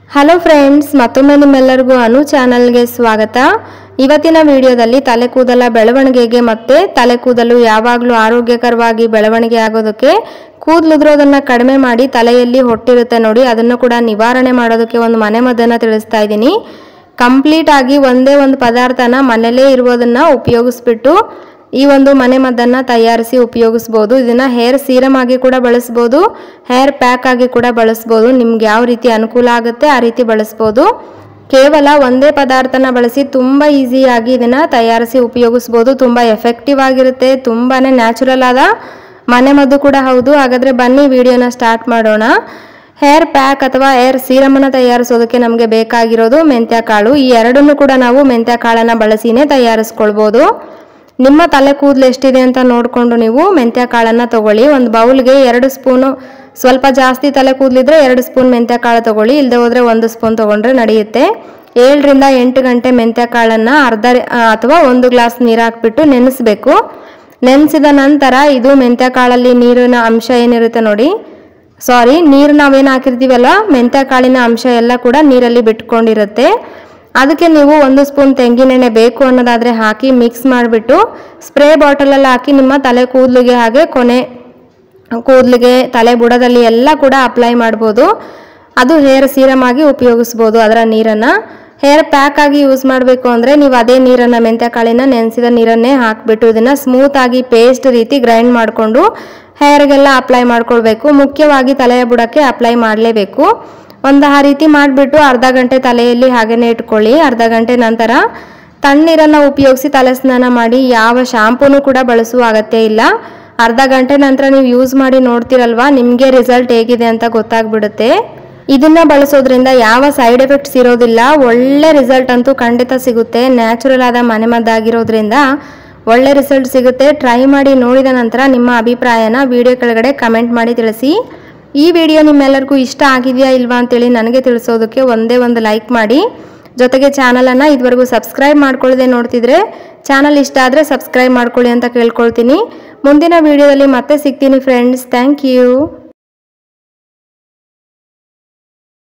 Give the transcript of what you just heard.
hello friends ಮತ್ತೊಮ್ಮೆ ನಿಮ್ಮೆಲ್ಲರಿಗೂ ಅನು ಚಾನಲ್ಗೆ ಸ್ವಾಗತ ಇವತ್ತಿನ ವಿಡಿಯೋದಲ್ಲಿ ತಲೆ ಕೂದಲ ಬೆಳವಣಿಗೆಗೆ ಮತ್ತೆ ತಲೆ ಕೂದಲು ಯಾವಾಗಲೂ ಆರೋಗ್ಯಕರವಾಗಿ ಬೆಳವಣಿಗೆ ಆಗೋದಕ್ಕೆ ಕೂದಲುದ್ರೋದನ್ನ ಕಡಿಮೆ ಮಾಡಿ ತಲೆಯಲ್ಲಿ ಹೊಟ್ಟಿರುತ್ತೆ ನೋಡಿ ಅದನ್ನು ಕೂಡ ನಿವಾರಣೆ ಮಾಡೋದಕ್ಕೆ ಒಂದು ಮನೆ ಮದ್ದನ್ನು ತಿಳಿಸ್ತಾ ಇದ್ದೀನಿ ಕಂಪ್ಲೀಟ್ ಆಗಿ ಒಂದೇ ಒಂದು ಪದಾರ್ಥನ ಮನೇಲೇ ಇರುವುದನ್ನ ಉಪಯೋಗಿಸ್ಬಿಟ್ಟು ಈ ಒಂದು ಮನೆ ಮದ್ದನ್ನ ತಯಾರಿಸಿ ಉಪಯೋಗಿಸ್ಬೋದು ಇದನ್ನ ಹೇರ್ ಸೀರಮ್ ಆಗಿ ಕೂಡ ಬಳಸ್ಬೋದು ಹೇರ್ ಪ್ಯಾಕ್ ಆಗಿ ಕೂಡ ಬಳಸ್ಬೋದು ನಿಮ್ಗೆ ಯಾವ ರೀತಿ ಅನುಕೂಲ ಆಗುತ್ತೆ ಆ ರೀತಿ ಬಳಸ್ಬೋದು ಕೇವಲ ಒಂದೇ ಪದಾರ್ಥನ ಬಳಸಿ ತುಂಬ ಈಸಿಯಾಗಿ ಇದನ್ನ ತಯಾರಿಸಿ ಉಪಯೋಗಿಸ್ಬೋದು ತುಂಬ ಎಫೆಕ್ಟಿವ್ ಆಗಿರುತ್ತೆ ತುಂಬಾನೇ ನ್ಯಾಚುರಲ್ ಆದ ಮನೆ ಮದ್ದು ಕೂಡ ಹೌದು ಹಾಗಾದ್ರೆ ಬನ್ನಿ ವಿಡಿಯೋನ ಸ್ಟಾರ್ಟ್ ಮಾಡೋಣ ಹೇರ್ ಪ್ಯಾಕ್ ಅಥವಾ ಹೇರ್ ಸೀರಮನ್ನು ತಯಾರಿಸೋದಕ್ಕೆ ನಮಗೆ ಬೇಕಾಗಿರೋದು ಮೆಂತ್ಯ ಕಾಳು ಈ ಎರಡನ್ನೂ ಕೂಡ ನಾವು ಮೆಂತ್ಯ ಕಾಳನ್ನು ಬಳಸಿನೇ ತಯಾರಿಸ್ಕೊಳ್ಬೋದು ನಿಮ್ಮ ತಲೆ ಕೂದಲು ಎಷ್ಟಿದೆ ಅಂತ ನೋಡಿಕೊಂಡು ನೀವು ಮೆಂತ್ಯ ಕಾಳನ್ನು ತಗೊಳ್ಳಿ ಒಂದು ಬೌಲ್ಗೆ ಎರಡು ಸ್ಪೂನು ಸ್ವಲ್ಪ ಜಾಸ್ತಿ ತಲೆ ಕೂದಲಿದ್ರೆ ಎರಡು ಸ್ಪೂನ್ ಮೆಂತ್ಯ ಕಾಳು ತಗೊಳ್ಳಿ ಇಲ್ಲದೆ ಹೋದರೆ ಒಂದು ಸ್ಪೂನ್ ತಗೊಂಡ್ರೆ ನಡೆಯುತ್ತೆ ಏಳರಿಂದ ಎಂಟು ಗಂಟೆ ಮೆಂತ್ಯ ಕಾಳನ್ನು ಅರ್ಧ ಆ, ಅಥವಾ ಒಂದು ಗ್ಲಾಸ್ ನೀರು ಹಾಕ್ಬಿಟ್ಟು ನೆನೆಸ್ಬೇಕು ನೆನೆಸಿದ ನಂತರ ಇದು ಮೆಂತ್ಯ ಕಾಳಲ್ಲಿ ನೀರಿನ ಅಂಶ ಏನಿರುತ್ತೆ ನೋಡಿ ಸಾರಿ ನೀರು ನಾವೇನು ಹಾಕಿರ್ತೀವಲ್ಲ ಮೆಂತ್ಯ ಕಾಳಿನ ಅಂಶ ಎಲ್ಲ ಕೂಡ ನೀರಲ್ಲಿ ಬಿಟ್ಕೊಂಡಿರುತ್ತೆ ಅದಕ್ಕೆ ನೀವು ಒಂದು ಸ್ಪೂನ್ ತೆಂಗಿನೆಣ್ಣೆ ಬೇಕು ಅನ್ನೋದಾದರೆ ಹಾಕಿ ಮಿಕ್ಸ್ ಮಾಡಿಬಿಟ್ಟು ಸ್ಪ್ರೇ ಬಾಟಲಲ್ಲಿ ಹಾಕಿ ನಿಮ್ಮ ತಲೆ ಕೂದಲಿಗೆ ಹಾಗೆ ಕೊನೆ ಕೂದಲಿಗೆ ತಲೆ ಬುಡದಲ್ಲಿ ಎಲ್ಲ ಕೂಡ ಅಪ್ಲೈ ಮಾಡ್ಬೋದು ಅದು ಹೇರ್ ಸೀರಮ್ ಆಗಿ ಉಪಯೋಗಿಸ್ಬೋದು ಅದರ ನೀರನ್ನು ಹೇರ್ ಪ್ಯಾಕ್ ಆಗಿ ಯೂಸ್ ಮಾಡಬೇಕು ಅಂದರೆ ನೀವು ಅದೇ ನೀರನ್ನು ಮೆಂತ್ಯ ಕಾಳಿನ ನೆನೆಸಿದ ನೀರನ್ನೇ ಹಾಕಿಬಿಟ್ಟು ಇದನ್ನು ಸ್ಮೂತ್ ಆಗಿ ಪೇಸ್ಟ್ ರೀತಿ ಗ್ರೈಂಡ್ ಮಾಡಿಕೊಂಡು ಹೇರ್ಗೆಲ್ಲ ಅಪ್ಲೈ ಮಾಡ್ಕೊಳ್ಬೇಕು ಮುಖ್ಯವಾಗಿ ತಲೆಯ ಬುಡಕ್ಕೆ ಅಪ್ಲೈ ಮಾಡಲೇಬೇಕು ಒಂದು ಆ ರೀತಿ ಮಾಡಿಬಿಟ್ಟು ಅರ್ಧ ಗಂಟೆ ತಲೆಯಲ್ಲಿ ಹಾಗೇನೆ ಇಟ್ಕೊಳ್ಳಿ ಅರ್ಧ ಗಂಟೆ ನಂತರ ತಣ್ಣೀರನ್ನು ಉಪಯೋಗಿಸಿ ತಲೆ ಸ್ನಾನ ಮಾಡಿ ಯಾವ ಶಾಂಪೂನು ಕೂಡ ಬಳಸುವ ಅಗತ್ಯ ಇಲ್ಲ ಅರ್ಧ ಗಂಟೆ ನಂತರ ನೀವು ಯೂಸ್ ಮಾಡಿ ನೋಡ್ತಿರಲ್ವಾ ನಿಮಗೆ ರಿಸಲ್ಟ್ ಹೇಗಿದೆ ಅಂತ ಗೊತ್ತಾಗ್ಬಿಡುತ್ತೆ ಇದನ್ನ ಬಳಸೋದ್ರಿಂದ ಯಾವ ಸೈಡ್ ಎಫೆಕ್ಟ್ಸ್ ಇರೋದಿಲ್ಲ ಒಳ್ಳೆ ರಿಸಲ್ಟ್ ಅಂತೂ ಖಂಡಿತ ಸಿಗುತ್ತೆ ನ್ಯಾಚುರಲ್ ಆದ ಮನೆಮದ್ದಾಗಿರೋದ್ರಿಂದ ಒಳ್ಳೆ ರಿಸಲ್ಟ್ ಸಿಗುತ್ತೆ ಟ್ರೈ ಮಾಡಿ ನೋಡಿದ ನಂತರ ನಿಮ್ಮ ಅಭಿಪ್ರಾಯನ ವಿಡಿಯೋ ಕೆಳಗಡೆ ಕಮೆಂಟ್ ಮಾಡಿ ತಿಳಿಸಿ ಈ ವಿಡಿಯೋ ನಿಮ್ಮೆಲ್ಲರಿಗೂ ಇಷ್ಟ ಆಗಿದೆಯಾ ಇಲ್ವಾ ಅಂತೇಳಿ ನನಗೆ ತಿಳಿಸೋದಕ್ಕೆ ಒಂದೇ ಒಂದು ಲೈಕ್ ಮಾಡಿ ಜೊತೆಗೆ ಚಾನಲನ್ನು ಇದುವರೆಗೂ ಸಬ್ಸ್ಕ್ರೈಬ್ ಮಾಡ್ಕೊಳ್ಳದೆ ನೋಡ್ತಿದ್ರೆ ಚಾನಲ್ ಇಷ್ಟ ಆದರೆ ಸಬ್ಸ್ಕ್ರೈಬ್ ಮಾಡ್ಕೊಳ್ಳಿ ಅಂತ ಕೇಳ್ಕೊಳ್ತೀನಿ ಮುಂದಿನ ವಿಡಿಯೋದಲ್ಲಿ ಮತ್ತೆ ಸಿಗ್ತೀನಿ ಫ್ರೆಂಡ್ಸ್ ಥ್ಯಾಂಕ್ ಯು